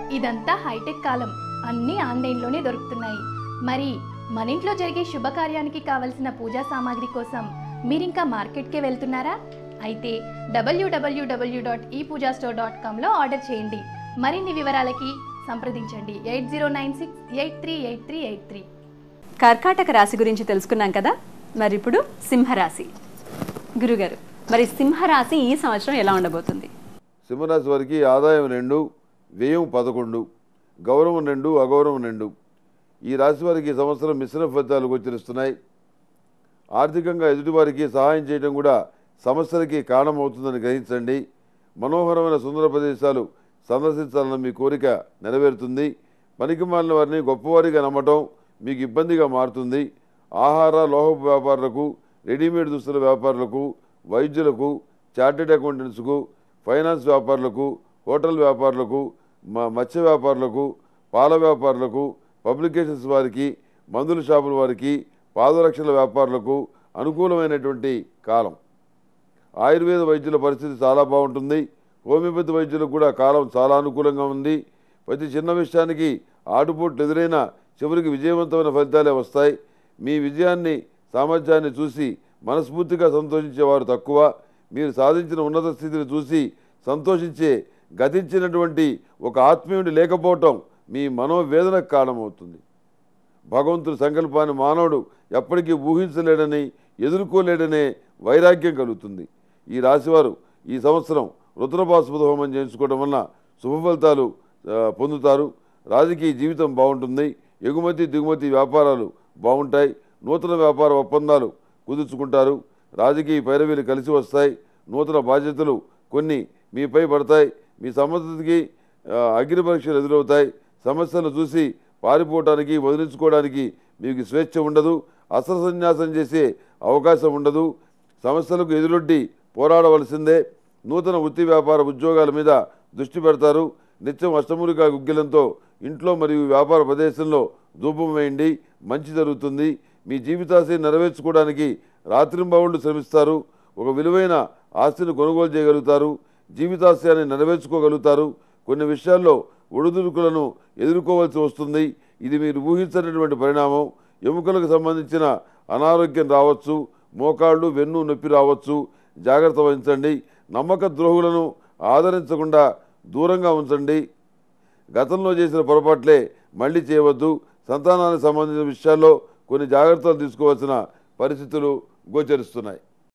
ఇదంతా హైటెక్ కాలం అన్నీ ఆన్లైన్లోనే దొరుకుతున్నాయి మరి మన ఇంట్లో జరిగే శుభకార్యానికి కావలసిన పూజా సామాగ్రి కోసం మీరింకా మార్కెట్కే వెళ్తున్నారా అయితే డబ్ల్యూడబ్ల్యూడబ్ల్యూ dot e Pooja store dot కామ్లో ఆర్డర్ చేయండి మరిన్ని వివరాలకి సంప్రదించండి eight zero nine six eight three eight three eight three కర్కాటక రాశి గురించి తెలుసుకున్నాం కదా మరి ఇప్పుడు సింహరాశి గురుగారు మరి సింహరాశి ఈ సంవత్సరం ఎలా ఉండబోతుంది సింహరాశి వారికి ఆదాయం రెండు వ్యయం పదకొండు గౌరవం రెండు అగౌరవం రెండు ఈ రాశి వారికి ఈ సంవత్సరం మిశ్రమ ఫలితాలు గోచరిస్తున్నాయి ఆర్థికంగా ఎదుటివారికి సహాయం చేయడం కూడా సమస్యలకి కారణమవుతుందని గ్రహించండి మనోహరమైన సుందర ప్రదేశాలు సందర్శించాలన్న మీ కోరిక నెరవేరుతుంది పనికి మాలిన వారిని గొప్పవారిగా నమ్మటం మీకు ఇబ్బందిగా మారుతుంది ఆహార లోహపు వ్యాపారులకు రెడీమేడ్ దుస్తుల వ్యాపారులకు వైద్యులకు చార్టెడ్ అకౌంటెంట్స్కు ఫైనాన్స్ వ్యాపారులకు హోటల్ వ్యాపారులకు మ- మత్స్య వ్యాపారులకు పాల వ్యాపారులకు పబ్లికేషన్స్ వారికి మందుల షాపుల వారికి పాదరక్షల వ్యాపారులకు అనుకూలమైనటువంటి కాలం ఆయుర్వేద వైద్యుల పరిస్థితి చాలా బాగుంటుంది హోమియోపతి వైద్యులకు కూడా కాలం చాలా అనుకూలంగా ఉంది ప్రతి చిన్న విషయానికి ఆటుపోట్లు ఎదురైనా చివరికి విజయవంతమైన ఫలితాలే వస్తాయి మీ విజయాన్ని సామర్థ్యాన్ని చూసి మనస్ఫూర్తిగా సంతోషించేవారు తక్కువ మీరు సాధించిన ఉన్నత స్థితిని చూసి సంతోషించే గతించినటువంటి ఒక ఆత్మీయుడి లేకపోవటం మీ మనోవేదనకు కారణమవుతుంది భగవంతుడి సంకల్పాన్ని మానవుడు ఎప్పటికీ ఊహించలేడని ఎదుర్కోలేడనే వైరాగ్యం కలుగుతుంది ఈ రాశివారు ఈ సంవత్సరం రుద్రపాశుపత హోమం చేయించుకోవడం వలన శుభ ఫలితాలు ఆ, పొందుతారు రాజకీయ జీవితం బాగుంటుంది ఎగుమతి దిగుమతి వ్యాపారాలు బాగుంటాయి నూతన వ్యాపార ఒప్పందాలు కుదుర్చుకుంటారు రాజకీయ పైరవీలు కలిసి వస్తాయి నూతన బాధ్యతలు కొన్ని మీపై పడతాయి మీ సమర్థతకి ఆ, అగ్ని పరీక్షలు ఎదురవుతాయి సమస్యలు చూసి పారిపోవటానికి వదిలించుకోవడానికి మీకు స్వేచ్ఛ ఉండదు అస్త్ర సన్యాసం చేసే అవకాశం ఉండదు సమస్యలకు ఎదురొడ్డి పోరాడవలసిందే నూతన వృత్తి వ్యాపార ఉద్యోగాల మీద దృష్టి పెడతారు నిత్యం అష్టములుగా గుగ్గిలంతో ఇంట్లో మరియు వ్యాపార ప్రదేశంలో ధూపం వేయండి మంచి జరుగుతుంది మీ జీవితాశయం నెరవేర్చుకోవడానికి రాత్రింబవళ్ళు శ్రమిస్తారు ఒక విలువైన ఆస్తిని కొనుగోలు చేయగలుగుతారు జీవితాశయాన్ని నెరవేర్చుకోగలుగుతారు కొన్ని విషయాల్లో ఒడిదుడుకులను ఎదుర్కోవాల్సి వస్తుంది ఇది మీరు ఊహించినటువంటి పరిణామం ఎముకలకు సంబంధించిన అనారోగ్యం రావచ్చు మోకాళ్ళు వెన్ను నొప్పి రావచ్చు జాగ్రత్త వహించండి నమ్మక ద్రోహులను ఆదరించకుండా దూరంగా ఉంచండి గతంలో చేసిన పొరపాట్లే మళ్ళీ చేయవద్దు సంతానానికి సంబంధించిన విషయాల్లో కొన్ని జాగ్రత్తలు తీసుకోవాల్సిన పరిస్థితులు గోచరిస్తున్నాయి